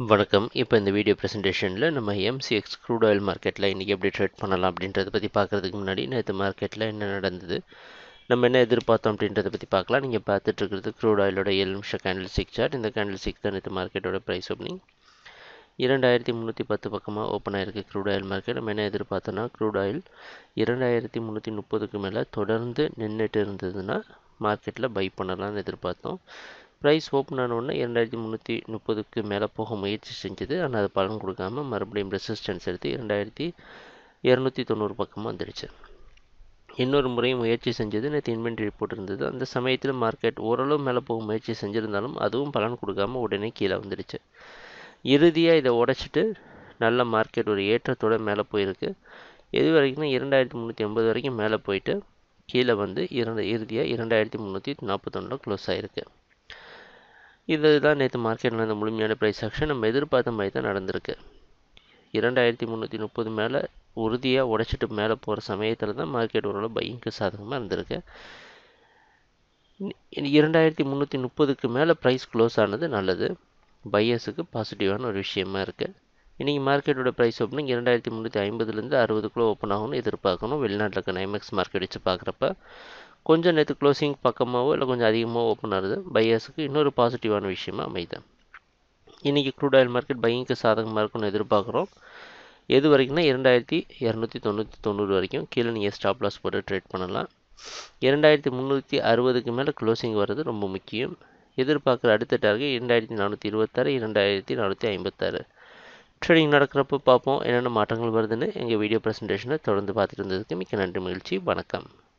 வணக்கம் இப்போ இந்த வீடியோ ப்ரெசன்டேஷனில் நம்ம எம்சிஎக்ஸ் க்ரூட் ஆயில் மார்க்கெட்டில் இன்றைக்கி எப்படி ட்ரேட் பண்ணலாம் அப்படின்றத பற்றி பார்க்குறதுக்கு முன்னாடி நேற்று மார்க்கெட்டில் என்ன நடந்தது நம்ம என்ன எதிர்பார்த்தோம் அப்படின்றத பற்றி பார்க்கலாம் நீங்கள் பார்த்துட்டு இருக்கிறது க்ரூட் ஆயிலோட ஏழு நிமிஷம் கேண்டில் சிக் சார்ட் இந்த கேண்டில் சிக் தான் நேற்று மார்க்கெட்டோட ப்ரைஸ் ஓப்பனிங் இரண்டாயிரத்தி முந்நூற்றி பத்து பக்கமாக ஓப்பன் ஆயிருக்கு க்ரூட் ஆயில் மார்க்கெட் நம்ம என்ன எதிர்பார்த்தோன்னா க்ரூட் ஆயில் இரண்டாயிரத்தி முந்நூற்றி முப்பதுக்கு மேலே தொடர்ந்து நின்றுட்டு இருந்ததுன்னா மார்க்கெட்டில் பை பண்ணலாம்னு எதிர்பார்த்தோம் ப்ரைஸ் ஓப்பன் ஆனவுடனே இரண்டாயிரத்தி முந்நூற்றி முப்பதுக்கு மேலே போக முயற்சி செஞ்சது ஆனால் அது பலன் கொடுக்காம மறுபடியும் ரெசிஸ்டன்ஸ் எடுத்து இரண்டாயிரத்தி இரநூத்தி தொண்ணூறு பக்கமாக வந்துடுச்சு இன்னொரு முறையும் முயற்சி செஞ்சது நேற்று இன்வென்ட்ரி ரிப்போர்ட் இருந்தது அந்த சமயத்தில் மார்க்கெட் ஓரளவு மேலே போக முயற்சி செஞ்சுருந்தாலும் அதுவும் பலன் கொடுக்காம உடனே கீழே வந்துடுச்சு இறுதியாக இதை உடச்சிட்டு நல்ல மார்க்கெட் ஒரு ஏற்றத்தோட மேலே போயிருக்கு எது வரைக்கும்னா இரண்டாயிரத்தி முந்நூற்றி ஐம்பது வரைக்கும் மேலே போயிட்டு கீழே வந்து இரண்டு இறுதியாக இரண்டாயிரத்தி முந்நூற்றி நாற்பத்தொன்னில் க்ளோஸ் ஆகிருக்கு இது தான் நேற்று மார்க்கெட்டில் நடந்த முழுமையான ப்ரைஸ் ஆக்ஷன் நம்ம எதிர்பார்த்த மாதிரி தான் நடந்திருக்கு இரண்டாயிரத்தி முந்நூற்றி முப்பது மேலே உறுதியாக உடைச்சிட்டு மேலே போகிற சமயத்தில் தான் மார்க்கெட் ஓரளவு பையங்க்கு சாதகமாக இருந்திருக்கு இரண்டாயிரத்தி முந்நூற்றி முப்பதுக்கு மேலே ப்ரைஸ் க்ளோஸ் ஆனது நல்லது பையர்ஸுக்கு பாசிட்டிவான ஒரு விஷயமா இருக்குது இன்றைக்கி மார்க்கெட்டோட ப்ரைஸ் ஓப்பனிங் இரண்டாயிரத்தி முந்நூற்றி ஐம்பதுலேருந்து அறுபதுக்குள்ளே ஓப்பன் ஆகும்னு எதிர்பார்க்கணும் வெளிநாட்டில் இருக்க நைமெக்ஸ் மார்க்கெட் வச்சு பார்க்குறப்ப கொஞ்சம் நேற்று க்ளோசிங் பக்கமாகவோ இல்லை கொஞ்சம் அதிகமாக ஓப்பன் ஆகுது பையர்ஸுக்கு இன்னொரு பாசிட்டிவான விஷயமா அமையுது இன்றைக்கி க்ரூட் ஆயில் மார்க்கெட் பையிங்க்கு சாதகமாக இருக்கும்னு எதிர்பார்க்குறோம் எது வரைக்கும்னா இரண்டாயிரத்தி இரநூத்தி தொண்ணூற்றி தொண்ணூறு வரைக்கும் கீழே நீங்கள் ஸ்டாப் லாஸ் போட்டு ட்ரேட் பண்ணலாம் இரண்டாயிரத்தி முந்நூற்றி அறுபதுக்கு மேலே க்ளோசிங் வர்றது ரொம்ப முக்கியம் எதிர்பார்க்குற அடுத்த டார்கெட் இரண்டாயிரத்தி நானூற்றி இருபத்தாறு இரண்டாயிரத்தி நானூற்றி ஐம்பத்தாறு ட்ரேடிங் நடக்கிறப்ப பார்ப்போம் என்னென்ன மாற்றங்கள் வருதுன்னு எங்கள் வீடியோ ப்ரெசன்டேஷனை தொடர்ந்து பார்த்துட்டு இருந்ததுக்கு மிக்க நன்றி மகிழ்ச்சி வணக்கம்